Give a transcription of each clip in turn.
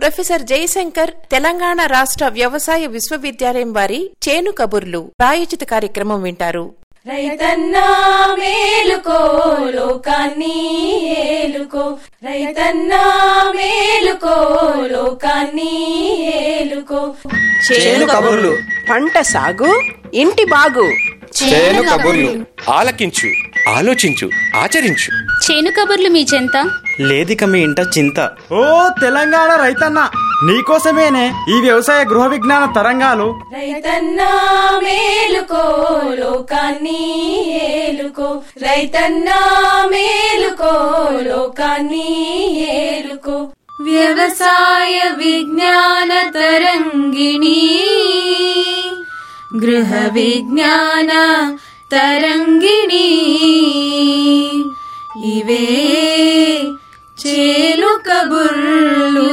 professor Jayashankar Telangana రాష్ట్ర వ్యవసాయ విశ్వవిద్యాలయం వారి చేను కబుర్లు ప్రాయోజిత కార్యక్రమం వింటారు రైతన్నా మేలుకో లోకాన్ని ఏలుకో రైతన్నా మేలుకో లోకాన్ని ఏలుకో చేను కబుర్లు పంట సాగు ఇంటి బాగు చేను కబుర్లు ఆలకించు ఆలోచించు ఆచరించు చేను కబుర్లు మీ చెంత లేదిక మీ ఇంట చింత ఓ తెలంగాణ రైతన్న నీకోసమేనే ఈ వ్యవసాయ గృహ విజ్ఞాన తరంగాలు రైతన్నా మేలుకో లోకాన్ని ఏలుకో రైతన్నా మేలుకో లోకాన్ని ఏలుకో వ్యవసాయ విజ్ఞాన తరంగిణి గృహ విజ్ఞాన తరంగిణి ఇవే చేలు కబుర్లు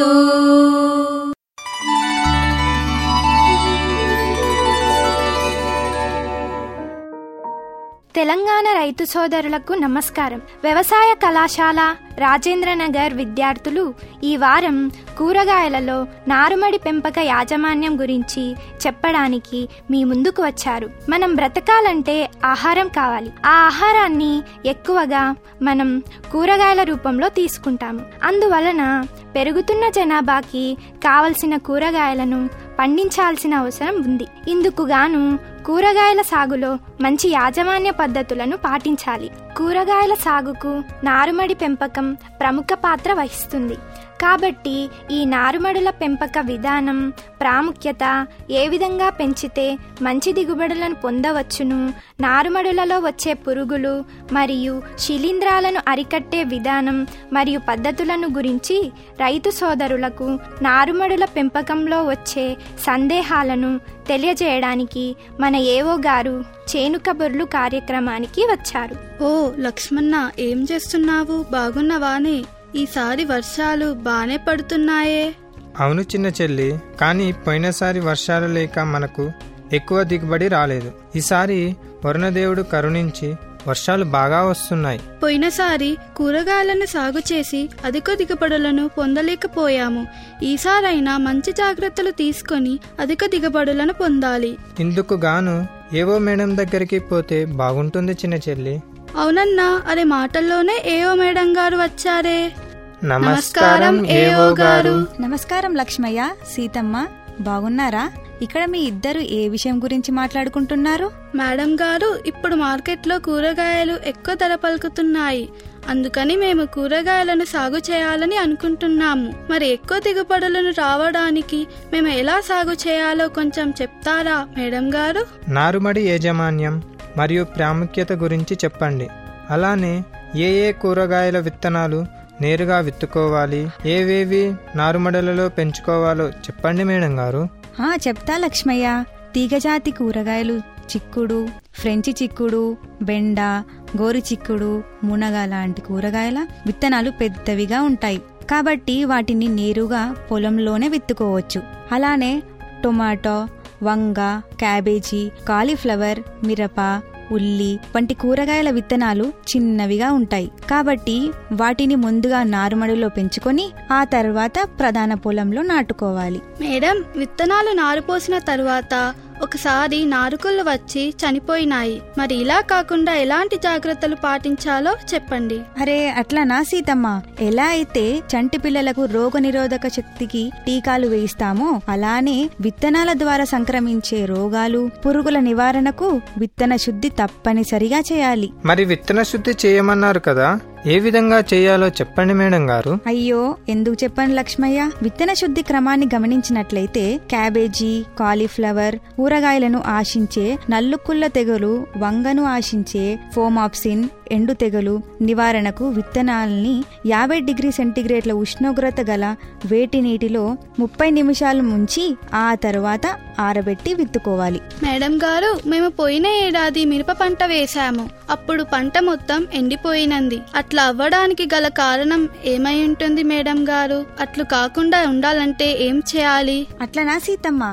తెలంగాణ రైతు సోదరులకు నమస్కారం వ్యవసాయ కళాశాల రాజేంద్రనగర్ విద్యార్థులు ఈ వారం కూరగాయలలో నారుమడి పెంపక యాజమాన్యం గురించి చెప్పడానికి మీ ముందుకు వచ్చారు మనం బ్రతకాలంటే ఆహారం కావాలి ఆ ఆహారాన్ని ఎక్కువగా మనం కూరగాయల రూపంలో తీసుకుంటాము అందువలన పెరుగుతున్న జనాభాకి కావలసిన కూరగాయలను పండించాల్సిన అవసరం ఉంది ఇందుకు గాను కూరగాయల సాగులో మంచి యాజమాన్య పద్ధతులను పాటించాలి కూరగాయల సాగుకు నారుమడి పెంపకం ప్రముఖ పాత్ర వహిస్తుంది కాబట్టి ఈ నారుమడుల పెంపక విధానం ప్రాముఖ్యత ఏ విధంగా పెంచితే మంచి దిగుబడులను పొందవచ్చును నారుమడులలో వచ్చే పురుగులు మరియు శిలీంధ్రాలను అరికట్టే విధానం మరియు పద్ధతులను గురించి రైతు సోదరులకు నారుమడుల పెంపకంలో వచ్చే సందేహాలను తెలియజేయడానికి మన ఏవో గారు చేను కబుర్లు కార్యక్రమానికి వచ్చారు ఓ లక్ష్మణ ఏం చేస్తున్నావు బాగున్నవానే ఈసారి వర్షాలు బానే పడుతున్నాయే అవును చిన్న చెల్లి కానీ పోయినసారి వర్షాలు లేక మనకు ఎక్కువ దిగుబడి రాలేదు ఈసారి వరుణదేవుడు కరుణించి వర్షాలు బాగా వస్తున్నాయి పోయినసారి కూరగాయలను సాగు చేసి అధిక దిగుబడులను పొందలేకపోయాము ఈసారైనా మంచి జాగ్రత్తలు తీసుకొని అధిక దిగుబడులను పొందాలి ఇందుకు గాను ఏవో మేడం దగ్గరికి పోతే బాగుంటుంది చిన్న చెల్లి అవునన్నా అదే మాటల్లోనే ఏవో మేడం గారు వచ్చారే నమస్కారం ఏవో గారు నమస్కారం లక్ష్మయ్య సీతమ్మ బాగున్నారా ఇక్కడ మీ ఇద్దరు ఏ విషయం గురించి మాట్లాడుకుంటున్నారు మేడం గారు ఇప్పుడు మార్కెట్లో కూరగాయలు ఎక్కువ ధర పలుకుతున్నాయి అందుకని మేము కూరగాయలను సాగు చేయాలని అనుకుంటున్నాము మరి ఎక్కువ దిగుబడులను రావడానికి మేము ఎలా సాగు చేయాలో కొంచెం చెప్తారా మేడం గారు నారుమడి యాజమాన్యం మరియు ప్రాముఖ్యత గురించి చెప్పండి అలానే ఏ ఏ కూరగాయల విత్తనాలు నేరుగా విత్తుకోవాలి ఏవేవి నారుమడలలో పెంచుకోవాలో చెప్పండి మేడం గారు ఆ చెప్తా లక్ష్మయ్య తీగజాతి కూరగాయలు చిక్కుడు ఫ్రెంచి చిక్కుడు బెండ గోరు చిక్కుడు మునగ లాంటి కూరగాయల విత్తనాలు పెద్దవిగా ఉంటాయి కాబట్టి వాటిని నేరుగా పొలంలోనే విత్తుకోవచ్చు అలానే టొమాటో వంగ క్యాబేజీ కాలీఫ్లవర్ మిరప ఉల్లి వంటి కూరగాయల విత్తనాలు చిన్నవిగా ఉంటాయి కాబట్టి వాటిని ముందుగా నారుమడిలో పెంచుకొని ఆ తర్వాత ప్రధాన పొలంలో నాటుకోవాలి మేడం విత్తనాలు నారు పోసిన తరువాత ఒకసారి నారుకుళ్ళు వచ్చి చనిపోయినాయి మరి ఇలా కాకుండా ఎలాంటి జాగ్రత్తలు పాటించాలో చెప్పండి అరే అట్లనా సీతమ్మ ఎలా అయితే చంటి పిల్లలకు రోగ నిరోధక శక్తికి టీకాలు వేయిస్తామో అలానే విత్తనాల ద్వారా సంక్రమించే రోగాలు పురుగుల నివారణకు విత్తన శుద్ధి తప్పనిసరిగా చేయాలి మరి విత్తన శుద్ధి చేయమన్నారు కదా ఏ విధంగా చేయాలో చెప్పండి మేడం గారు అయ్యో ఎందుకు చెప్పండి లక్ష్మయ్య విత్తన శుద్ధి క్రమాన్ని గమనించినట్లయితే క్యాబేజీ కాలీఫ్లవర్ కూరగాయలను ఆశించే నల్లుకుళ్ళ తెగులు వంగను ఆశించే ఫోమాప్సిన్ ఎండు తెగులు నివారణకు విత్తనాల్ని యాభై డిగ్రీ సెంటీగ్రేడ్ల ఉష్ణోగ్రత గల వేటి నీటిలో ముప్పై నిమిషాలు ముంచి ఆ తర్వాత ఆరబెట్టి విత్తుకోవాలి మేడం గారు మేము పోయిన ఏడాది మిరప పంట వేశాము అప్పుడు పంట మొత్తం ఎండిపోయినంది అట్లా అవ్వడానికి గల కారణం ఏమై ఉంటుంది మేడం గారు అట్లు కాకుండా ఉండాలంటే ఏం చేయాలి అట్లనా సీతమ్మ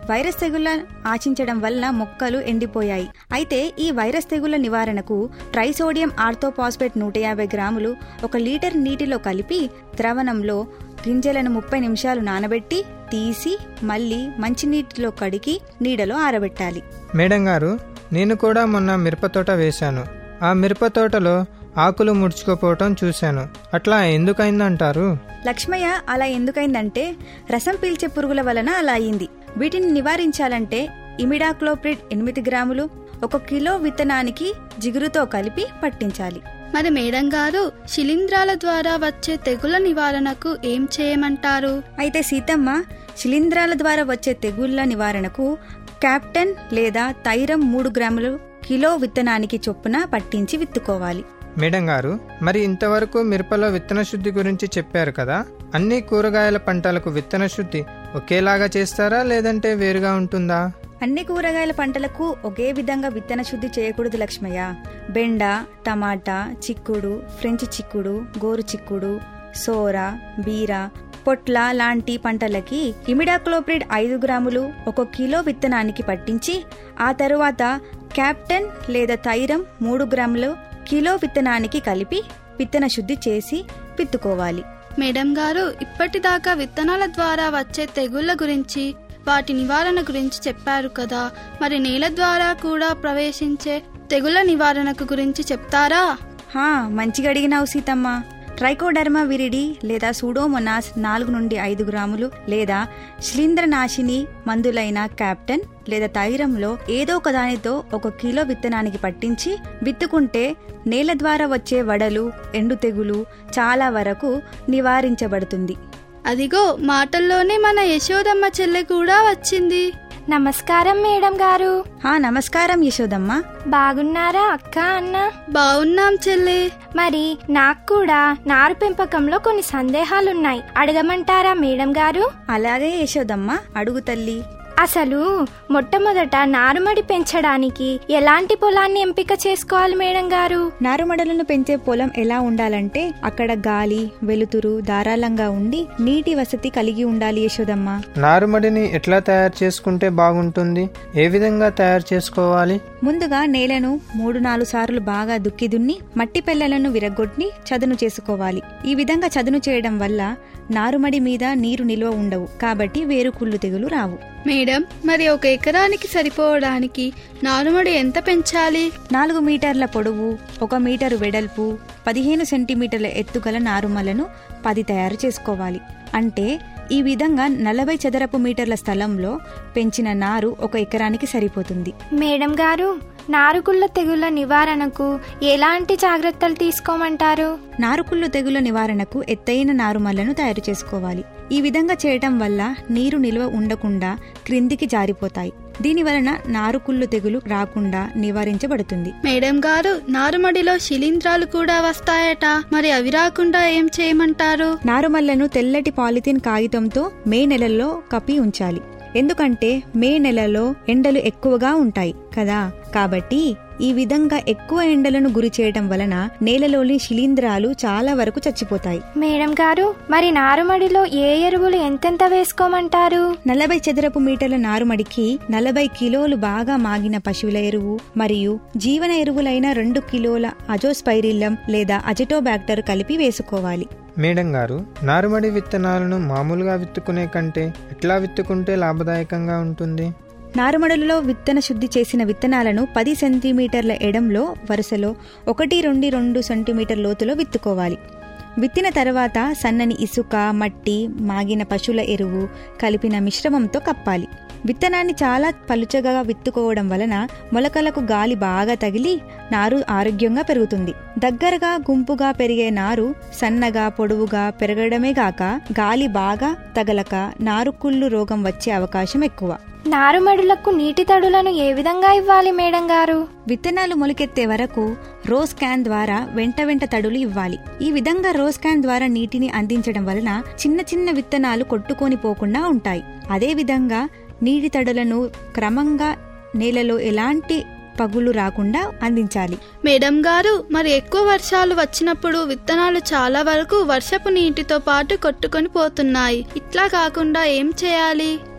వైరస్ తెగుళ్ల ఆశించడం వల్ల మొక్కలు ఎండిపోయాయి అయితే ఈ వైరస్ తెగుళ్ల నివారణకు ట్రైసోడియం ఆర్థోపాస్పేట్ నూట యాభై గ్రాములు ఒక లీటర్ నీటిలో కలిపి ద్రవణంలో గింజలను ముప్పై నిమిషాలు నానబెట్టి తీసి మళ్ళీ మంచినీటిలో కడిగి నీడలో ఆరబెట్టాలి మేడం గారు నేను కూడా మొన్న మిరప తోట వేశాను ఆ మిరప తోటలో ఆకులు ముడుచుకుపోవటం చూశాను అట్లా ఎందుకైందంటారు లక్ష్మయ్య అలా ఎందుకైందంటే రసం పీల్చే పురుగుల వలన అలా అయింది వీటిని నివారించాలంటే ఇమిడాక్లోప్రిడ్ ఎనిమిది గ్రాములు ఒక కిలో విత్తనానికి జిగురుతో కలిపి పట్టించాలి మరి మేడం గారు శిలీంధ్రాల ద్వారా వచ్చే తెగుల నివారణకు ఏం చేయమంటారు అయితే సీతమ్మ శిలీంధ్రాల ద్వారా వచ్చే తెగుళ్ల నివారణకు క్యాప్టెన్ లేదా తైరం మూడు గ్రాములు కిలో విత్తనానికి చొప్పున పట్టించి విత్తుకోవాలి మేడం గారు మరి ఇంతవరకు మిరపలో విత్తన శుద్ధి గురించి చెప్పారు కదా అన్ని కూరగాయల పంటలకు విత్తన శుద్ధి ఒకేలాగా చేస్తారా లేదంటే వేరుగా ఉంటుందా అన్ని కూరగాయల పంటలకు ఒకే విధంగా విత్తన శుద్ధి చేయకూడదు లక్ష్మయ్య బెండ టమాటా చిక్కుడు ఫ్రెంచ్ చిక్కుడు గోరు చిక్కుడు సోర బీర పొట్ల లాంటి పంటలకి ఇమిడాక్లోప్రిడ్ ఐదు గ్రాములు ఒక కిలో విత్తనానికి పట్టించి ఆ తరువాత క్యాప్టెన్ లేదా తైరం మూడు గ్రాములు కిలో విత్తనానికి కలిపి విత్తన శుద్ధి చేసి విత్తుకోవాలి మేడం గారు ఇప్పటిదాకా విత్తనాల ద్వారా వచ్చే తెగుళ్ల గురించి వాటి నివారణ గురించి చెప్పారు కదా మరి నేల ద్వారా కూడా ప్రవేశించే తెగుళ్ల నివారణకు గురించి చెప్తారా హా మంచిగా అడిగినావు సీతమ్మ ట్రైకోడర్మా విరిడి లేదా సూడోమొనాస్ నాలుగు నుండి ఐదు గ్రాములు లేదా శిలీంద్రనాశిని మందులైన క్యాప్టెన్ లేదా తైరంలో ఏదో ఒక దానితో ఒక కిలో విత్తనానికి పట్టించి విత్తుకుంటే నేల ద్వారా వచ్చే వడలు ఎండు తెగులు చాలా వరకు నివారించబడుతుంది అదిగో మాటల్లోనే మన యశోదమ్మ చెల్లె కూడా వచ్చింది నమస్కారం మేడం గారు హా నమస్కారం యశోదమ్మ బాగున్నారా అక్క అన్న బాగున్నాం చెల్లె మరి నాకు కూడా నారు పెంపకంలో కొన్ని సందేహాలున్నాయి అడగమంటారా మేడం గారు అలాగే యశోదమ్మ అడుగు తల్లి అసలు మొట్టమొదట నారుమడి పెంచడానికి ఎలాంటి పొలాన్ని ఎంపిక చేసుకోవాలి మేడం గారు నారుమడలను పెంచే పొలం ఎలా ఉండాలంటే అక్కడ గాలి వెలుతురు ధారాళంగా ఉండి నీటి వసతి కలిగి ఉండాలి యశోదమ్మ నారుమడిని ఎట్లా తయారు చేసుకుంటే బాగుంటుంది ఏ విధంగా తయారు చేసుకోవాలి ముందుగా నేలను మూడు నాలుగు సార్లు బాగా దుక్కి దున్ని మట్టి పెళ్లలను విరగొట్టి చదును చేసుకోవాలి ఈ విధంగా చదును చేయడం వల్ల నారుమడి మీద నీరు నిల్వ ఉండవు కాబట్టి వేరుకుళ్ళు తెగులు రావు మేడం మరి ఒక ఎకరానికి సరిపోవడానికి నారుమడి ఎంత పెంచాలి నాలుగు మీటర్ల పొడవు ఒక మీటరు వెడల్పు పదిహేను సెంటీమీటర్ల ఎత్తుగల నారుమలను పది తయారు చేసుకోవాలి అంటే ఈ విధంగా నలభై చదరపు మీటర్ల స్థలంలో పెంచిన నారు ఒక ఎకరానికి సరిపోతుంది మేడం గారు నారుకుళ్ళ తెగుళ్ల నివారణకు ఎలాంటి జాగ్రత్తలు తీసుకోమంటారు నారుకుళ్ళు తెగుల నివారణకు ఎత్తైన నారుమల్లను తయారు చేసుకోవాలి ఈ విధంగా చేయటం వల్ల నీరు నిల్వ ఉండకుండా క్రిందికి జారిపోతాయి దీని వలన నారుకుళ్ళు తెగులు రాకుండా నివారించబడుతుంది మేడం గారు నారుమడిలో శిలీంధ్రాలు కూడా వస్తాయట మరి అవి రాకుండా ఏం చేయమంటారు నారుమల్లను తెల్లటి పాలిథిన్ కాగితంతో మే నెలల్లో కప్పి ఉంచాలి ఎందుకంటే మే నెలలో ఎండలు ఎక్కువగా ఉంటాయి కదా కాబట్టి ఈ విధంగా ఎక్కువ ఎండలను గురి చేయటం వలన నేలలోని శిలీంధ్రాలు చాలా వరకు చచ్చిపోతాయి మేడం గారు మరి నారుమడిలో ఏ ఎరువులు ఎంతెంత వేసుకోమంటారు నలభై చదరపు మీటర్ల నారుమడికి నలభై కిలోలు బాగా మాగిన పశువుల ఎరువు మరియు జీవన ఎరువులైన రెండు కిలోల అజోస్పైరిల్లం లేదా అజటోబాక్టర్ కలిపి వేసుకోవాలి మేడం గారు నారుమడి విత్తనాలను మామూలుగా విత్తుకునే కంటే ఎట్లా విత్తుకుంటే లాభదాయకంగా ఉంటుంది నారుమడులలో విత్తన శుద్ధి చేసిన విత్తనాలను పది సెంటీమీటర్ల ఎడంలో వరుసలో ఒకటి రెండు రెండు సెంటీమీటర్ లోతులో విత్తుకోవాలి విత్తిన తర్వాత సన్నని ఇసుక మట్టి మాగిన పశువుల ఎరువు కలిపిన మిశ్రమంతో కప్పాలి విత్తనాన్ని చాలా పలుచగా విత్తుకోవడం వలన మొలకలకు గాలి బాగా తగిలి నారు ఆరోగ్యంగా పెరుగుతుంది దగ్గరగా గుంపుగా పెరిగే నారు సన్నగా పొడవుగా పెరగడమే గాక గాలి బాగా తగలక నారుకుళ్ళు రోగం వచ్చే అవకాశం ఎక్కువ నారుమడులకు నీటి తడులను ఏ విధంగా ఇవ్వాలి మేడం గారు విత్తనాలు మొలకెత్తే వరకు రోజ్ క్యాన్ ద్వారా వెంట వెంట తడులు ఇవ్వాలి ఈ విధంగా రోజ్ క్యాన్ ద్వారా నీటిని అందించడం వలన చిన్న చిన్న విత్తనాలు కొట్టుకొని పోకుండా ఉంటాయి అదే విధంగా నీటి తడులను క్రమంగా నేలలో ఎలాంటి పగులు రాకుండా అందించాలి మేడం గారు మరి ఎక్కువ వర్షాలు వచ్చినప్పుడు విత్తనాలు చాలా వరకు వర్షపు నీటితో పాటు కొట్టుకొని పోతున్నాయి ఇట్లా కాకుండా ఏం చేయాలి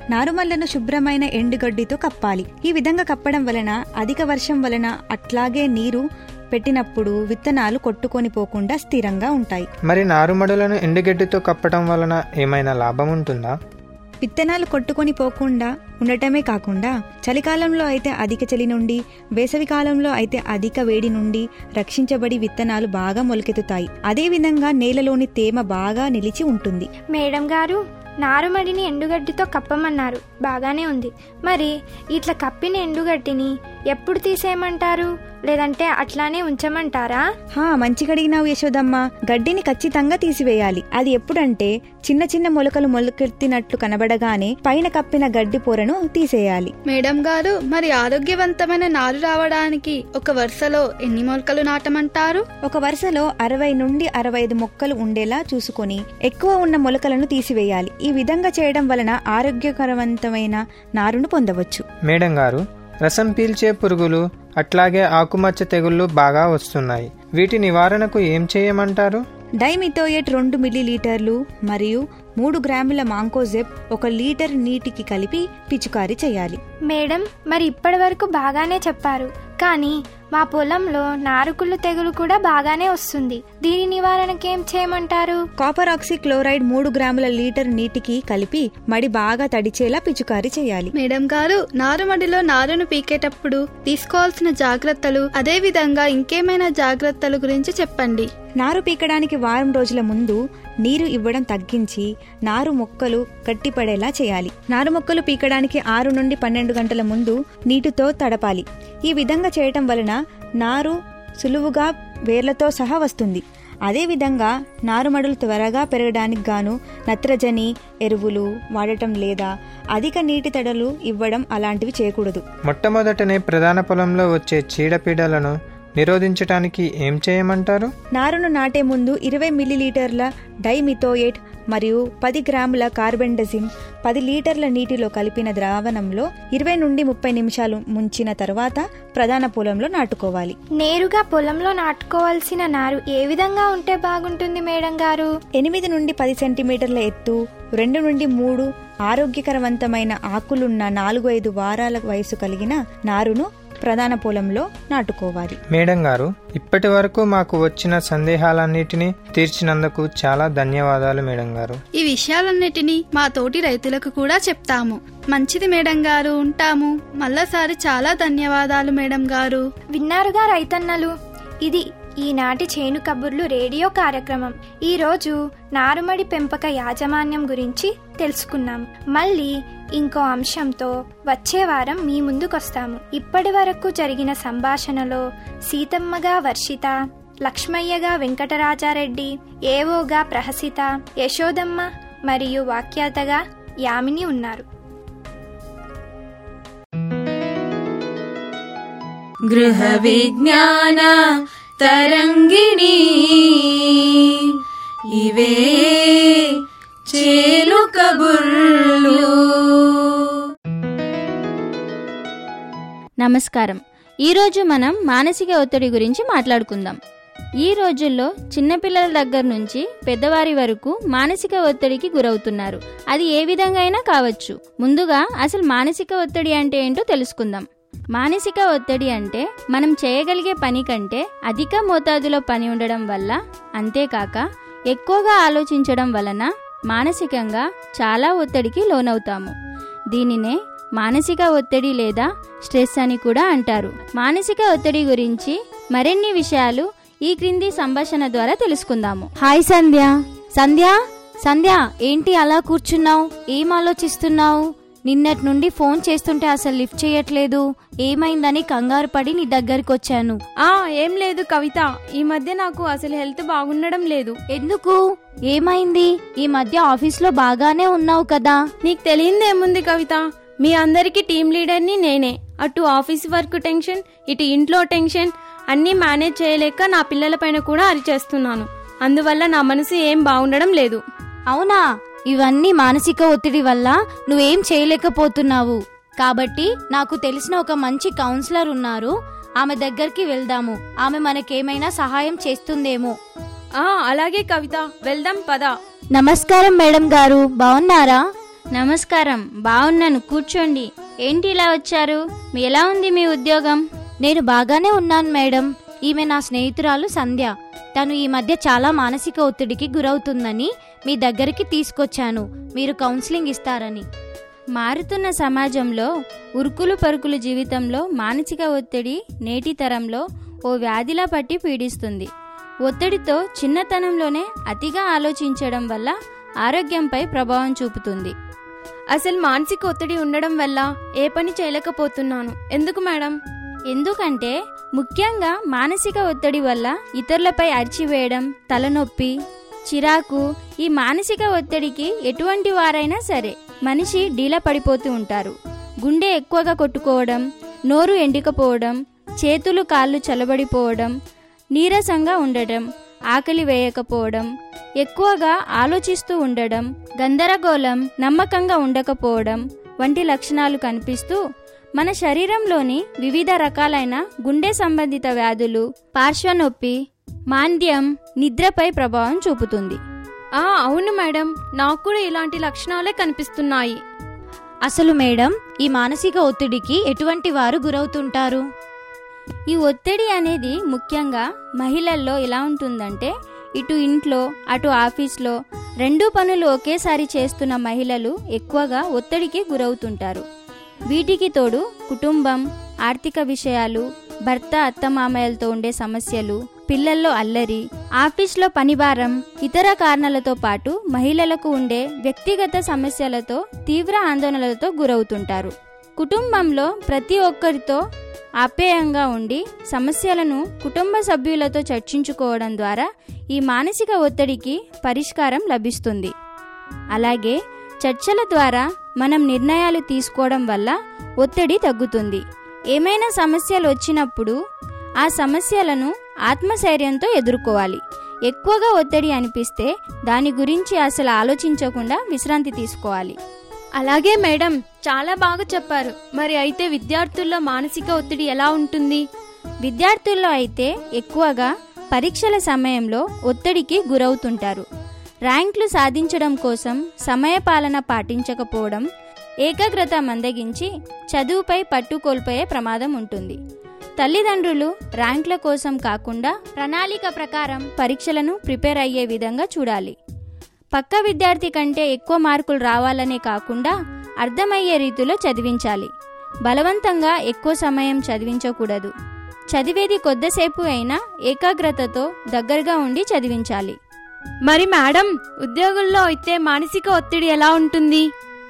నారుమల్లను శుభ్రమైన ఎండుగడ్డితో కప్పాలి ఈ విధంగా కప్పడం వలన అధిక వర్షం వలన అట్లాగే నీరు పెట్టినప్పుడు విత్తనాలు కొట్టుకొని పోకుండా స్థిరంగా ఉంటాయి మరి నారుమడులను ఎండుగడ్డితో కప్పటం వలన ఏమైనా లాభం ఉంటుందా విత్తనాలు కొట్టుకొని పోకుండా ఉండటమే కాకుండా చలికాలంలో అయితే అధిక చలి నుండి వేసవి కాలంలో అయితే అధిక వేడి నుండి రక్షించబడి విత్తనాలు బాగా మొలకెత్తుతాయి అదేవిధంగా నేలలోని తేమ బాగా నిలిచి ఉంటుంది మేడం గారు నారుమడిని ఎండుగడ్డితో కప్పమన్నారు బాగానే ఉంది మరి ఇట్లా కప్పిన ఎండుగడ్డిని ఎప్పుడు తీసేయమంటారు లేదంటే అట్లానే ఉంచమంటారా హా మంచిగా అడిగినావు యశోదమ్మ గడ్డిని ఖచ్చితంగా తీసివేయాలి అది ఎప్పుడంటే చిన్న చిన్న మొలకలు మొలకెత్తినట్లు కనబడగానే పైన కప్పిన గడ్డి పొరను తీసేయాలి మేడం గారు మరి ఆరోగ్యవంతమైన నారు రావడానికి ఒక వరుసలో ఎన్ని మొలకలు నాటమంటారు ఒక వరుసలో అరవై నుండి అరవై ఐదు మొక్కలు ఉండేలా చూసుకొని ఎక్కువ ఉన్న మొలకలను తీసివేయాలి ఈ విధంగా చేయడం వలన ఆరోగ్యకరవంతమైన నారును పొందవచ్చు మేడం గారు రసం పీల్చే పురుగులు అట్లాగే ఆకుమచ్చ తెగుళ్ళు బాగా వస్తున్నాయి వీటి నివారణకు ఏం చేయమంటారు డైమిథోయేట్ రెండు మిల్లీలీటర్లు మరియు మూడు గ్రాముల మాంకోజెబ్ ఒక లీటర్ నీటికి కలిపి పిచికారీ చేయాలి మేడం మరి ఇప్పటి వరకు బాగానే చెప్పారు కానీ మా పొలంలో నారుకుళ్ళు తెగులు కూడా బాగానే వస్తుంది దీని నివారణకి ఏం చేయమంటారు కాపర్ ఆక్సీ క్లోరైడ్ మూడు గ్రాముల లీటర్ నీటికి కలిపి మడి బాగా తడిచేలా పిచికారీ చేయాలి మేడం గారు నారుమడిలో నారును పీకేటప్పుడు తీసుకోవాల్సిన జాగ్రత్తలు అదే విధంగా ఇంకేమైనా జాగ్రత్తల గురించి చెప్పండి నారు పీకడానికి వారం రోజుల ముందు నీరు ఇవ్వడం తగ్గించి నారు మొక్కలు గట్టిపడేలా చేయాలి నారు మొక్కలు పీకడానికి ఆరు నుండి పన్నెండు గంటల ముందు నీటితో తడపాలి ఈ విధంగా చేయటం వలన నారు సులువుగా వేర్లతో సహా వస్తుంది అదేవిధంగా నారుమడులు త్వరగా పెరగడానికి గాను నత్రజని ఎరువులు వాడటం లేదా అధిక నీటి తడలు ఇవ్వడం అలాంటివి చేయకూడదు మొట్టమొదటనే ప్రధాన పొలంలో వచ్చే చీడపీడలను నిరోధించటానికి ఏం చేయమంటారు నారును నాటే ముందు ఇరవై మిల్లీలీటర్ల డైమిథోయేట్ మరియు పది గ్రాముల కార్బెండజిమ్ పది లీటర్ల నీటిలో కలిపిన ద్రావణంలో ఇరవై నుండి ముప్పై నిమిషాలు ముంచిన తర్వాత ప్రధాన పొలంలో నాటుకోవాలి నేరుగా పొలంలో నాటుకోవాల్సిన నారు ఏ విధంగా ఉంటే బాగుంటుంది మేడం గారు ఎనిమిది నుండి పది సెంటీమీటర్ల ఎత్తు రెండు నుండి మూడు ఆరోగ్యకరవంతమైన ఆకులున్న నాలుగు ఐదు వారాల వయసు కలిగిన నారును ప్రధాన పొలంలో నాటుకోవాలి మేడం గారు ఇప్పటి వరకు మాకు వచ్చిన సందేహాలన్నిటినీ తీర్చినందుకు చాలా ధన్యవాదాలు మేడం గారు ఈ విషయాలన్నిటినీ మా తోటి రైతులకు కూడా చెప్తాము మంచిది మేడం గారు ఉంటాము మళ్ళాసారి చాలా ధన్యవాదాలు మేడం గారు విన్నారుగా రైతన్నలు ఇది ఈనాటి చేను కబుర్లు రేడియో కార్యక్రమం ఈ రోజు నారుమడి పెంపక యాజమాన్యం గురించి తెలుసుకున్నాం మళ్ళీ ఇంకో అంశంతో వచ్చే వారం మీ ముందుకొస్తాము ఇప్పటి వరకు జరిగిన సంభాషణలో సీతమ్మగా వర్షిత లక్ష్మయ్యగా వెంకటరాజారెడ్డి ఏవోగా ప్రహసిత యశోదమ్మ మరియు వాక్యాతగా యామిని ఉన్నారు గృహ విజ్ఞాన తరంగిణి ఇవే చేలు కబుర్లు నమస్కారం ఈరోజు మనం మానసిక ఒత్తిడి గురించి మాట్లాడుకుందాం ఈ రోజుల్లో చిన్నపిల్లల దగ్గర నుంచి పెద్దవారి వరకు మానసిక ఒత్తిడికి గురవుతున్నారు అది ఏ విధంగా అయినా కావచ్చు ముందుగా అసలు మానసిక ఒత్తిడి అంటే ఏంటో తెలుసుకుందాం మానసిక ఒత్తిడి అంటే మనం చేయగలిగే పని కంటే అధిక మోతాదులో పని ఉండడం వల్ల అంతేకాక ఎక్కువగా ఆలోచించడం వలన మానసికంగా చాలా ఒత్తిడికి లోనవుతాము దీనినే మానసిక ఒత్తిడి లేదా స్ట్రెస్ అని కూడా అంటారు మానసిక ఒత్తిడి గురించి మరిన్ని విషయాలు ఈ క్రింది సంభాషణ ద్వారా తెలుసుకుందాము హాయ్ సంధ్య సంధ్య సంధ్య ఏంటి అలా కూర్చున్నావు ఏం ఆలోచిస్తున్నావు నిన్నటి నుండి ఫోన్ చేస్తుంటే అసలు లిఫ్ట్ చేయట్లేదు ఏమైందని కంగారు పడి నీ దగ్గరికి వచ్చాను ఆ ఏం లేదు కవిత ఈ మధ్య నాకు అసలు హెల్త్ బాగుండడం లేదు ఎందుకు ఏమైంది ఈ మధ్య ఆఫీస్లో బాగానే ఉన్నావు కదా నీకు తెలియందేముంది కవిత మీ అందరికి టీం లీడర్ని నేనే అటు ఆఫీస్ వర్క్ టెన్షన్ ఇటు ఇంట్లో టెన్షన్ అన్నీ మేనేజ్ చేయలేక నా పిల్లల పైన కూడా అరిచేస్తున్నాను అందువల్ల నా మనసు ఏం బాగుండడం లేదు అవునా ఇవన్నీ మానసిక ఒత్తిడి వల్ల నువ్వేం చేయలేకపోతున్నావు కాబట్టి నాకు తెలిసిన ఒక మంచి కౌన్సిలర్ ఉన్నారు ఆమె దగ్గరికి వెళ్దాము ఆమె మనకేమైనా సహాయం చేస్తుందేమో ఆ అలాగే కవిత వెళ్దాం పద నమస్కారం మేడం గారు బాగున్నారా నమస్కారం బాగున్నాను కూర్చోండి ఏంటి ఇలా వచ్చారు మీ ఎలా ఉంది మీ ఉద్యోగం నేను బాగానే ఉన్నాను మేడం ఈమె నా స్నేహితురాలు సంధ్య తను ఈ మధ్య చాలా మానసిక ఒత్తిడికి గురవుతుందని మీ దగ్గరికి తీసుకొచ్చాను మీరు కౌన్సిలింగ్ ఇస్తారని మారుతున్న సమాజంలో ఉరుకులు పరుకులు జీవితంలో మానసిక ఒత్తిడి నేటి తరంలో ఓ వ్యాధిలా పట్టి పీడిస్తుంది ఒత్తిడితో చిన్నతనంలోనే అతిగా ఆలోచించడం వల్ల ఆరోగ్యంపై ప్రభావం చూపుతుంది అసలు మానసిక ఒత్తిడి ఉండడం వల్ల ఏ పని చేయలేకపోతున్నాను ఎందుకు మేడం ఎందుకంటే ముఖ్యంగా మానసిక ఒత్తిడి వల్ల ఇతరులపై అరిచివేయడం తలనొప్పి చిరాకు ఈ మానసిక ఒత్తిడికి ఎటువంటి వారైనా సరే మనిషి డీలా పడిపోతూ ఉంటారు గుండె ఎక్కువగా కొట్టుకోవడం నోరు ఎండికపోవడం చేతులు కాళ్ళు చల్లబడిపోవడం నీరసంగా ఉండటం ఆకలి వేయకపోవడం ఎక్కువగా ఆలోచిస్తూ ఉండడం గందరగోళం నమ్మకంగా ఉండకపోవడం వంటి లక్షణాలు కనిపిస్తూ మన శరీరంలోని వివిధ రకాలైన గుండె సంబంధిత వ్యాధులు పార్శ్వనొప్పి మాంద్యం నిద్రపై ప్రభావం చూపుతుంది ఆ అవును మేడం నాకు కూడా ఇలాంటి లక్షణాలే కనిపిస్తున్నాయి అసలు మేడం ఈ మానసిక ఒత్తిడికి ఎటువంటి వారు గురవుతుంటారు ఈ ఒత్తిడి అనేది ముఖ్యంగా మహిళల్లో ఎలా ఉంటుందంటే ఇటు ఇంట్లో అటు ఆఫీస్లో రెండు పనులు ఒకేసారి చేస్తున్న మహిళలు ఎక్కువగా ఒత్తిడికి గురవుతుంటారు వీటికి తోడు కుటుంబం ఆర్థిక విషయాలు భర్త అత్తమామయ్యలతో ఉండే సమస్యలు పిల్లల్లో అల్లరి ఆఫీస్లో పనిభారం ఇతర కారణాలతో పాటు మహిళలకు ఉండే వ్యక్తిగత సమస్యలతో తీవ్ర ఆందోళనలతో గురవుతుంటారు కుటుంబంలో ప్రతి ఒక్కరితో ఆప్యాయంగా ఉండి సమస్యలను కుటుంబ సభ్యులతో చర్చించుకోవడం ద్వారా ఈ మానసిక ఒత్తిడికి పరిష్కారం లభిస్తుంది అలాగే చర్చల ద్వారా మనం నిర్ణయాలు తీసుకోవడం వల్ల ఒత్తిడి తగ్గుతుంది ఏమైనా సమస్యలు వచ్చినప్పుడు ఆ సమస్యలను ఆత్మశైర్యంతో ఎదుర్కోవాలి ఎక్కువగా ఒత్తిడి అనిపిస్తే దాని గురించి అసలు ఆలోచించకుండా విశ్రాంతి తీసుకోవాలి అలాగే మేడం చాలా బాగా చెప్పారు మరి అయితే విద్యార్థుల్లో మానసిక ఒత్తిడి ఎలా ఉంటుంది విద్యార్థుల్లో అయితే ఎక్కువగా పరీక్షల సమయంలో ఒత్తిడికి గురవుతుంటారు ర్యాంకులు సాధించడం కోసం సమయపాలన పాటించకపోవడం ఏకాగ్రత మందగించి చదువుపై పట్టు కోల్పోయే ప్రమాదం ఉంటుంది తల్లిదండ్రులు ర్యాంకుల కోసం కాకుండా ప్రణాళిక ప్రకారం పరీక్షలను ప్రిపేర్ అయ్యే విధంగా చూడాలి పక్క విద్యార్థి కంటే ఎక్కువ మార్కులు రావాలనే కాకుండా అర్థమయ్యే రీతిలో చదివించాలి బలవంతంగా ఎక్కువ సమయం చదివించకూడదు చదివేది కొద్దిసేపు అయినా ఏకాగ్రతతో దగ్గరగా ఉండి చదివించాలి మరి మేడం ఉద్యోగుల్లో అయితే మానసిక ఒత్తిడి ఎలా ఉంటుంది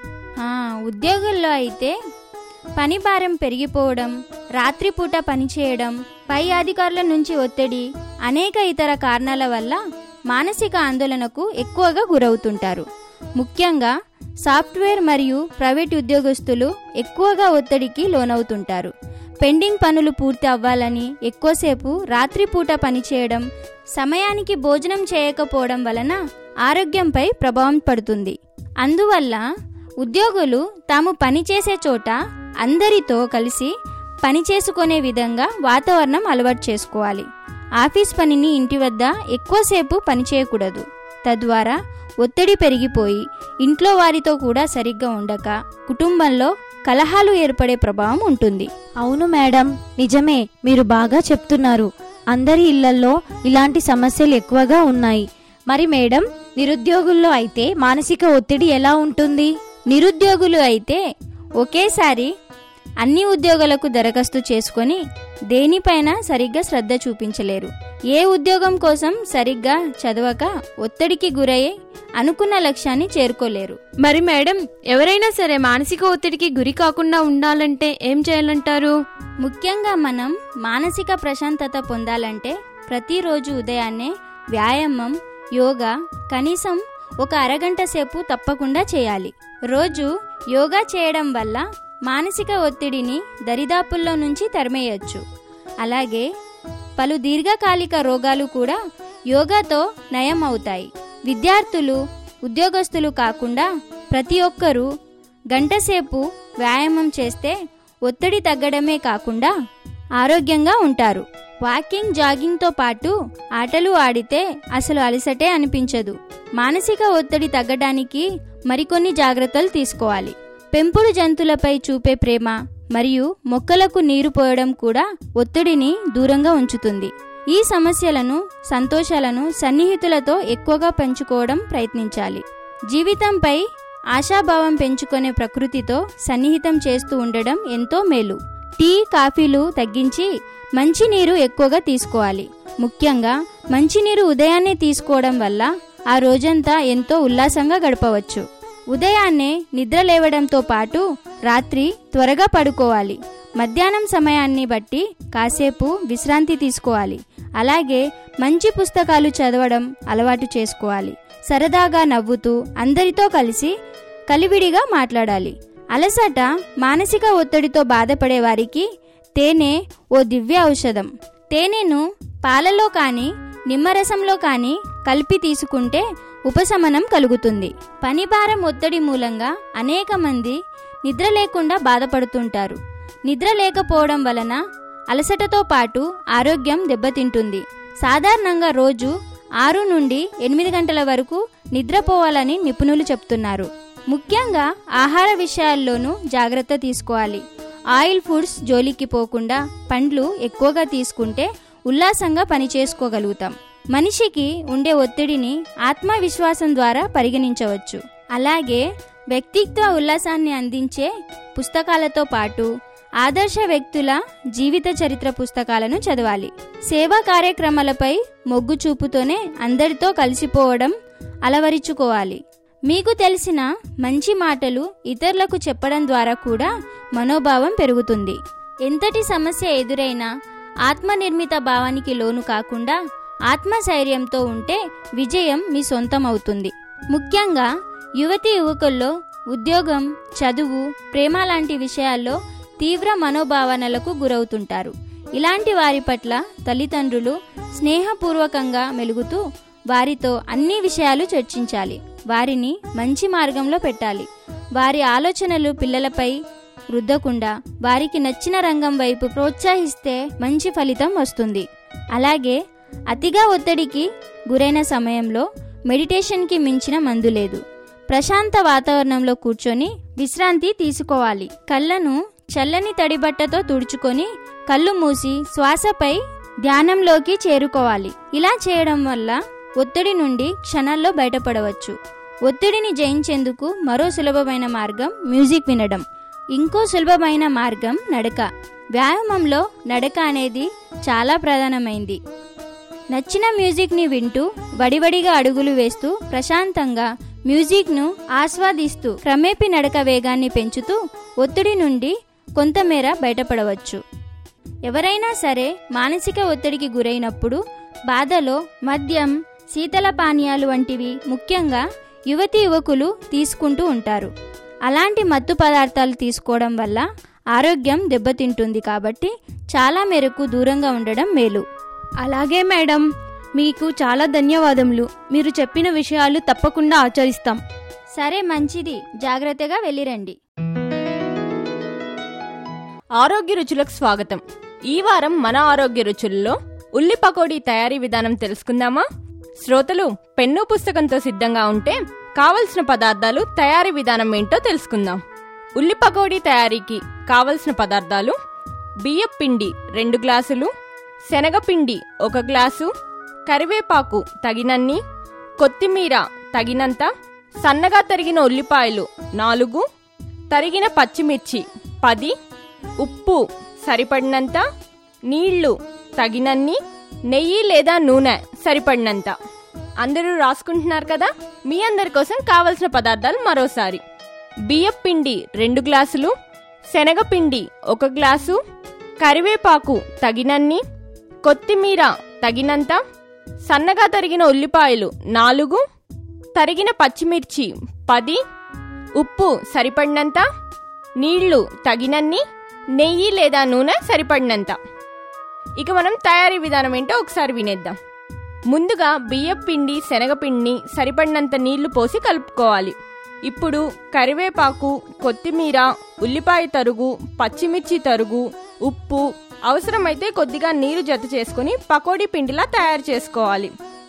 ఉద్యోగుల్లో అయితే పని భారం పెరిగిపోవడం రాత్రిపూట పనిచేయడం పై అధికారుల నుంచి ఒత్తిడి అనేక ఇతర కారణాల వల్ల మానసిక ఆందోళనకు ఎక్కువగా గురవుతుంటారు ముఖ్యంగా సాఫ్ట్వేర్ మరియు ప్రైవేట్ ఉద్యోగస్తులు ఎక్కువగా ఒత్తిడికి లోనవుతుంటారు పెండింగ్ పనులు పూర్తి అవ్వాలని ఎక్కువసేపు రాత్రిపూట పనిచేయడం సమయానికి భోజనం చేయకపోవడం వలన ఆరోగ్యంపై ప్రభావం పడుతుంది అందువల్ల ఉద్యోగులు తాము పనిచేసే చోట అందరితో కలిసి పని చేసుకునే విధంగా వాతావరణం అలవాటు చేసుకోవాలి ఆఫీస్ పనిని ఇంటి వద్ద ఎక్కువసేపు పనిచేయకూడదు తద్వారా ఒత్తిడి పెరిగిపోయి ఇంట్లో వారితో కూడా సరిగ్గా ఉండక కుటుంబంలో కలహాలు ఏర్పడే ప్రభావం ఉంటుంది అవును మేడం నిజమే మీరు బాగా చెప్తున్నారు అందరి ఇళ్లలో ఇలాంటి సమస్యలు ఎక్కువగా ఉన్నాయి మరి మేడం నిరుద్యోగుల్లో అయితే మానసిక ఒత్తిడి ఎలా ఉంటుంది నిరుద్యోగులు అయితే ఒకేసారి అన్ని ఉద్యోగాలకు దరఖాస్తు చేసుకొని దేనిపైన సరిగ్గా శ్రద్ధ చూపించలేరు ఏ ఉద్యోగం కోసం సరిగ్గా చదవక ఒత్తిడికి గురయ్యి అనుకున్న లక్ష్యాన్ని చేరుకోలేరు మరి మేడం ఎవరైనా సరే మానసిక ఒత్తిడికి గురి కాకుండా ఉండాలంటే ఏం చేయాలంటారు ముఖ్యంగా మనం మానసిక ప్రశాంతత పొందాలంటే ప్రతిరోజు ఉదయాన్నే వ్యాయామం యోగా కనీసం ఒక అరగంట సేపు తప్పకుండా చేయాలి రోజు యోగా చేయడం వల్ల మానసిక ఒత్తిడిని దరిదాపుల్లో నుంచి తరిమేయచ్చు అలాగే పలు దీర్ఘకాలిక రోగాలు కూడా యోగాతో నయం అవుతాయి విద్యార్థులు ఉద్యోగస్తులు కాకుండా ప్రతి ఒక్కరూ గంటసేపు వ్యాయామం చేస్తే ఒత్తిడి తగ్గడమే కాకుండా ఆరోగ్యంగా ఉంటారు వాకింగ్ జాగింగ్తో పాటు ఆటలు ఆడితే అసలు అలసటే అనిపించదు మానసిక ఒత్తిడి తగ్గడానికి మరికొన్ని జాగ్రత్తలు తీసుకోవాలి పెంపుడు జంతువులపై చూపే ప్రేమ మరియు మొక్కలకు నీరు పోయడం కూడా ఒత్తిడిని దూరంగా ఉంచుతుంది ఈ సమస్యలను సంతోషాలను సన్నిహితులతో ఎక్కువగా పెంచుకోవడం ప్రయత్నించాలి జీవితంపై ఆశాభావం పెంచుకునే ప్రకృతితో సన్నిహితం చేస్తూ ఉండడం ఎంతో మేలు టీ కాఫీలు తగ్గించి మంచినీరు ఎక్కువగా తీసుకోవాలి ముఖ్యంగా మంచినీరు ఉదయాన్నే తీసుకోవడం వల్ల ఆ రోజంతా ఎంతో ఉల్లాసంగా గడపవచ్చు ఉదయాన్నే నిద్ర లేవడంతో పాటు రాత్రి త్వరగా పడుకోవాలి మధ్యాహ్నం సమయాన్ని బట్టి కాసేపు విశ్రాంతి తీసుకోవాలి అలాగే మంచి పుస్తకాలు చదవడం అలవాటు చేసుకోవాలి సరదాగా నవ్వుతూ అందరితో కలిసి కలివిడిగా మాట్లాడాలి అలసట మానసిక ఒత్తిడితో బాధపడే వారికి తేనె ఓ దివ్య ఔషధం తేనెను పాలలో కానీ నిమ్మరసంలో కానీ కలిపి తీసుకుంటే ఉపశమనం కలుగుతుంది పనిభారం ఒత్తిడి మూలంగా అనేక మంది నిద్ర లేకుండా బాధపడుతుంటారు నిద్ర లేకపోవడం వలన అలసటతో పాటు ఆరోగ్యం దెబ్బతింటుంది సాధారణంగా రోజు ఆరు నుండి ఎనిమిది గంటల వరకు నిద్రపోవాలని నిపుణులు చెప్తున్నారు ముఖ్యంగా ఆహార విషయాల్లోనూ జాగ్రత్త తీసుకోవాలి ఆయిల్ ఫుడ్స్ జోలికి పోకుండా పండ్లు ఎక్కువగా తీసుకుంటే ఉల్లాసంగా పనిచేసుకోగలుగుతాం మనిషికి ఉండే ఒత్తిడిని ఆత్మవిశ్వాసం ద్వారా పరిగణించవచ్చు అలాగే వ్యక్తిత్వ ఉల్లాసాన్ని అందించే పుస్తకాలతో పాటు ఆదర్శ వ్యక్తుల జీవిత చరిత్ర పుస్తకాలను చదవాలి సేవా కార్యక్రమాలపై మొగ్గు చూపుతోనే అందరితో కలిసిపోవడం అలవరుచుకోవాలి మీకు తెలిసిన మంచి మాటలు ఇతరులకు చెప్పడం ద్వారా కూడా మనోభావం పెరుగుతుంది ఎంతటి సమస్య ఎదురైనా ఆత్మనిర్మిత భావానికి లోను కాకుండా ఆత్మశైర్యంతో ఉంటే విజయం మీ సొంతం అవుతుంది ముఖ్యంగా యువతి యువకుల్లో ఉద్యోగం చదువు ప్రేమ లాంటి విషయాల్లో తీవ్ర మనోభావనలకు గురవుతుంటారు ఇలాంటి వారి పట్ల తల్లిదండ్రులు స్నేహపూర్వకంగా మెలుగుతూ వారితో అన్ని విషయాలు చర్చించాలి వారిని మంచి మార్గంలో పెట్టాలి వారి ఆలోచనలు పిల్లలపై రుద్దకుండా వారికి నచ్చిన రంగం వైపు ప్రోత్సహిస్తే మంచి ఫలితం వస్తుంది అలాగే అతిగా ఒత్తిడికి గురైన సమయంలో మెడిటేషన్కి మించిన మందు లేదు ప్రశాంత వాతావరణంలో కూర్చొని విశ్రాంతి తీసుకోవాలి కళ్ళను చల్లని తడిబట్టతో తుడుచుకొని కళ్ళు మూసి శ్వాసపై ధ్యానంలోకి చేరుకోవాలి ఇలా చేయడం వల్ల ఒత్తిడి నుండి క్షణాల్లో బయటపడవచ్చు ఒత్తిడిని జయించేందుకు మరో సులభమైన మార్గం మ్యూజిక్ వినడం ఇంకో సులభమైన మార్గం నడక వ్యాయామంలో నడక అనేది చాలా ప్రధానమైంది నచ్చిన మ్యూజిక్ని వింటూ వడివడిగా అడుగులు వేస్తూ ప్రశాంతంగా మ్యూజిక్ను ఆస్వాదిస్తూ క్రమేపీ నడక వేగాన్ని పెంచుతూ ఒత్తిడి నుండి కొంతమేర బయటపడవచ్చు ఎవరైనా సరే మానసిక ఒత్తిడికి గురైనప్పుడు బాధలో మద్యం శీతల పానీయాలు వంటివి ముఖ్యంగా యువతి యువకులు తీసుకుంటూ ఉంటారు అలాంటి మత్తు పదార్థాలు తీసుకోవడం వల్ల ఆరోగ్యం దెబ్బతింటుంది కాబట్టి చాలా మేరకు దూరంగా ఉండడం మేలు అలాగే మేడం మీకు చాలా ధన్యవాదములు మీరు చెప్పిన విషయాలు తప్పకుండా ఆచరిస్తాం సరే మంచిది జాగ్రత్తగా వెళ్ళిరండి ఆరోగ్య రుచులకు స్వాగతం ఈ వారం మన ఆరోగ్య రుచుల్లో ఉల్లి పకోడీ తయారీ విధానం తెలుసుకుందామా శ్రోతలు పెన్ను పుస్తకంతో సిద్ధంగా ఉంటే కావలసిన పదార్థాలు తయారీ విధానం ఏంటో తెలుసుకుందాం ఉల్లి పకోడీ తయారీకి కావలసిన పదార్థాలు బియ్యం పిండి రెండు గ్లాసులు శనగపిండి ఒక గ్లాసు కరివేపాకు తగినన్ని కొత్తిమీర తగినంత సన్నగా తరిగిన ఉల్లిపాయలు నాలుగు తరిగిన పచ్చిమిర్చి పది ఉప్పు సరిపడినంత నీళ్లు తగినన్ని నెయ్యి లేదా నూనె సరిపడినంత అందరూ రాసుకుంటున్నారు కదా మీ అందరి కోసం కావలసిన పదార్థాలు మరోసారి బియ్యం పిండి రెండు గ్లాసులు శనగపిండి ఒక గ్లాసు కరివేపాకు తగినన్ని కొత్తిమీర తగినంత సన్నగా తరిగిన ఉల్లిపాయలు నాలుగు తరిగిన పచ్చిమిర్చి పది ఉప్పు సరిపడినంత నీళ్లు తగినన్ని నెయ్యి లేదా నూనె సరిపడినంత ఇక మనం తయారీ విధానం ఏంటో ఒకసారి వినేద్దాం ముందుగా బియ్యం పిండి శనగపిండిని సరిపడినంత నీళ్లు పోసి కలుపుకోవాలి ఇప్పుడు కరివేపాకు కొత్తిమీర ఉల్లిపాయ తరుగు పచ్చిమిర్చి తరుగు ఉప్పు అవసరమైతే కొద్దిగా నీరు జత చేసుకుని పకోడీ పిండిలా తయారు చేసుకోవాలి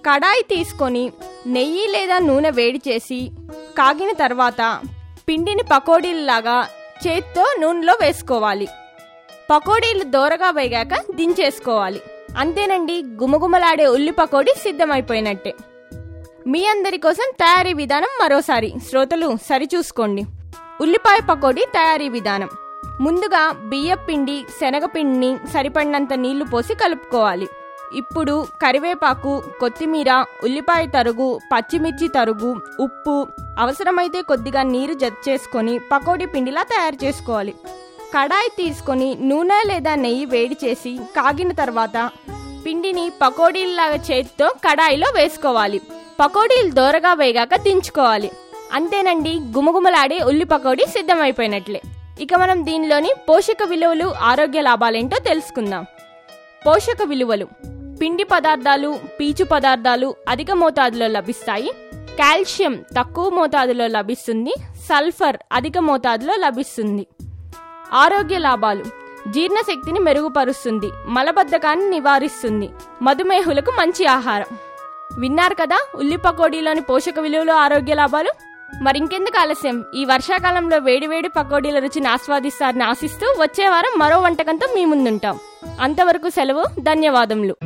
కడాయి తీసుకొని నెయ్యి లేదా నూనె వేడి చేసి కాగిన తర్వాత పిండిని పకోడీలలాగా చేత్తో నూనెలో వేసుకోవాలి పకోడీలు దోరగా వేగాక దించేసుకోవాలి అంతేనండి గుమగుమలాడే ఉల్లి పకోడీ సిద్ధమైపోయినట్టే మీ అందరి కోసం తయారీ విధానం మరోసారి శ్రోతలు సరిచూసుకోండి ఉల్లిపాయ పకోడీ తయారీ విధానం ముందుగా బియ్యం పిండి శనగపిండిని సరిపడినంత నీళ్లు పోసి కలుపుకోవాలి ఇప్పుడు కరివేపాకు కొత్తిమీర ఉల్లిపాయ తరుగు పచ్చిమిర్చి తరుగు ఉప్పు అవసరమైతే కొద్దిగా నీరు జత చేసుకొని పకోడీ పిండిలా తయారు చేసుకోవాలి కడాయి తీసుకొని నూనె లేదా నెయ్యి వేడి చేసి కాగిన తర్వాత పిండిని పకోడీల్లాగా చేతితో కడాయిలో వేసుకోవాలి పకోడీలు దోరగా వేగాక దించుకోవాలి అంతేనండి గుమగుమలాడే ఉల్లి పకోడీ సిద్ధమైపోయినట్లే ఇక మనం దీనిలోని పోషక విలువలు ఆరోగ్య లాభాలేంటో తెలుసుకుందాం పోషక విలువలు పిండి పదార్థాలు పీచు పదార్థాలు అధిక మోతాదులో లభిస్తాయి కాల్షియం తక్కువ మోతాదులో లభిస్తుంది సల్ఫర్ అధిక మోతాదులో లభిస్తుంది ఆరోగ్య లాభాలు జీర్ణశక్తిని మెరుగుపరుస్తుంది మలబద్ధకాన్ని నివారిస్తుంది మధుమేహులకు మంచి ఆహారం విన్నారు కదా ఉల్లి పకోడీలోని పోషక విలువలు ఆరోగ్య లాభాలు మరింకెందుకు ఆలస్యం ఈ వర్షాకాలంలో వేడివేడి పకోడీల రుచిని ఆస్వాదిస్తారని ఆశిస్తూ వచ్చే వారం మరో వంటకంతో మీ ముందుంటాం అంతవరకు సెలవు ధన్యవాదములు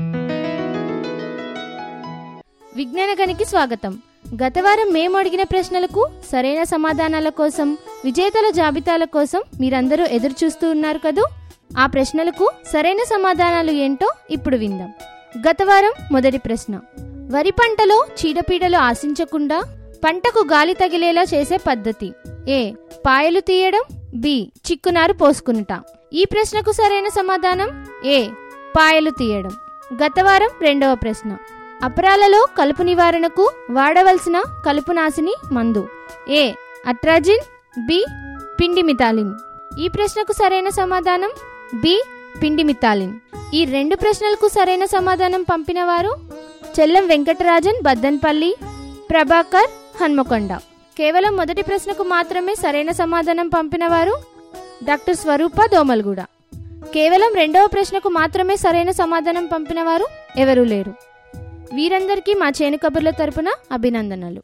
విజ్ఞాన గనికి స్వాగతం గత వారం మేము అడిగిన ప్రశ్నలకు సరైన సమాధానాల కోసం విజేతల జాబితాల కోసం మీరందరూ ఎదురు చూస్తూ ఉన్నారు కదూ ఆ ప్రశ్నలకు సరైన సమాధానాలు ఏంటో ఇప్పుడు విందాం గత వారం మొదటి ప్రశ్న వరి పంటలో చీడపీడలు ఆశించకుండా పంటకు గాలి తగిలేలా చేసే పద్ధతి ఏ పాయలు తీయడం బి చిక్కునారు పోసుకునుట ఈ ప్రశ్నకు సరైన సమాధానం ఏ పాయలు తీయడం గత వారం రెండవ ప్రశ్న అపరాలలో కలుపు నివారణకు వాడవలసిన కలుపు నాశిని మందు ఏ అట్రాజిన్ బి పిండి మితాలిన్ ఈ ప్రశ్నకు సరైన సమాధానం బి పిండి మితాలిన్ ఈ రెండు ప్రశ్నలకు సరైన సమాధానం పంపిన వారు చెల్లం వెంకటరాజన్ బద్దన్పల్లి ప్రభాకర్ హన్మకొండ కేవలం మొదటి ప్రశ్నకు మాత్రమే సరైన సమాధానం పంపిన వారు డాక్టర్ స్వరూప దోమల్గూడ కేవలం రెండవ ప్రశ్నకు మాత్రమే సరైన సమాధానం పంపిన వారు ఎవరూ లేరు వీరందరికీ మా చేను కబుర్ల తరపున అభినందనలు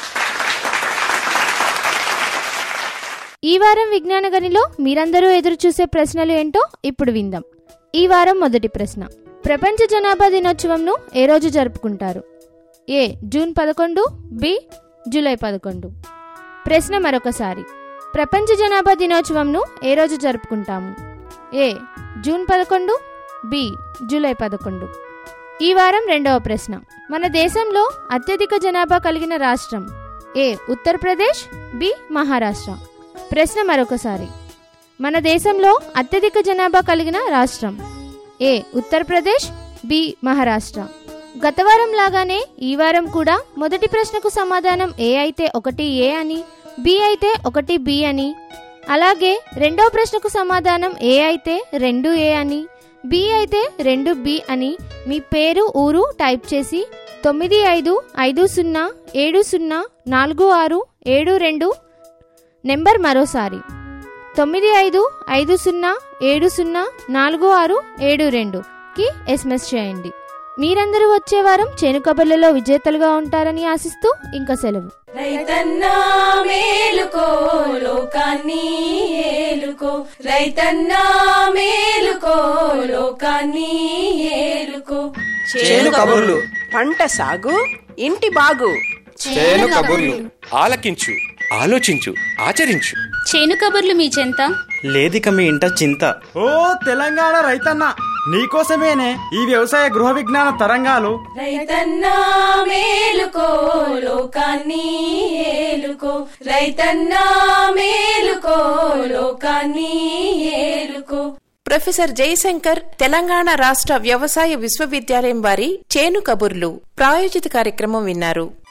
ఈ వారం విజ్ఞాన గనిలో మీరందరూ ఎదురు చూసే ప్రశ్నలు ఏంటో ఇప్పుడు విందాం ఈ వారం మొదటి ప్రశ్న ప్రపంచ జనాభా దినోత్సవంను ఏ రోజు జరుపుకుంటారు ఏ జూన్ పదకొండు బి జూలై పదకొండు ప్రశ్న మరొకసారి ప్రపంచ జనాభా దినోత్సవంను ఏ రోజు జరుపుకుంటాము ఏ జూన్ పదకొండు బి జూలై పదకొండు ఈ వారం రెండవ ప్రశ్న మన దేశంలో అత్యధిక జనాభా కలిగిన రాష్ట్రం ఏ ఉత్తరప్రదేశ్ బి మహారాష్ట్ర ప్రశ్న మరొకసారి మన దేశంలో అత్యధిక జనాభా కలిగిన రాష్ట్రం ఏ ఉత్తరప్రదేశ్ బి మహారాష్ట్ర గత వారం లాగానే ఈ వారం కూడా మొదటి ప్రశ్నకు సమాధానం ఏ అయితే ఒకటి ఏ అని బి అయితే ఒకటి బి అని అలాగే రెండవ ప్రశ్నకు సమాధానం ఏ అయితే రెండు ఏ అని బి అయితే రెండు బి అని మీ పేరు ఊరు టైప్ చేసి తొమ్మిది ఐదు ఐదు సున్నా ఏడు సున్నా నాలుగు ఆరు ఏడు రెండు నెంబర్ మరోసారి తొమ్మిది ఐదు ఐదు సున్నా ఏడు సున్నా నాలుగు ఆరు ఏడు రెండుకి ఎస్ఎంఎస్ చేయండి మీరందరూ వచ్చే వారం చేను కబుర్లలో విజేతలుగా ఉంటారని ఆశిస్తూ ఇంకా సెలవు రైతన్నా మేలుకో లోకాన్ని ఏలుకో రైతన్నా మేలుకో లోకాన్ని ఏలుకో చేను కబుర్లు పంట సాగు ఇంటి బాగు చేను కబుర్లు ఆలకించు ఆలోచించు ఆచరించు చేను కబుర్లు మీ చెంత లేదిక మీ ఇంట చింత ఓ తెలంగాణ రైతన్న నీకోసమేనే ఈ వ్యవసాయ గృహ విజ్ఞాన తరంగాలు రైతన్నా మేలుకో లోకాన్ని ఏలుకో రైతన్నా మేలుకో లోకాన్ని ఏలుకో ప్రొఫెసర్ జయశంకర్ తెలంగాణ రాష్ట్ర వ్యవసాయ విశ్వవిద్యాలయం వారి చేను కబుర్లు ప్రాయోజిత కార్యక్రమం విన్నారు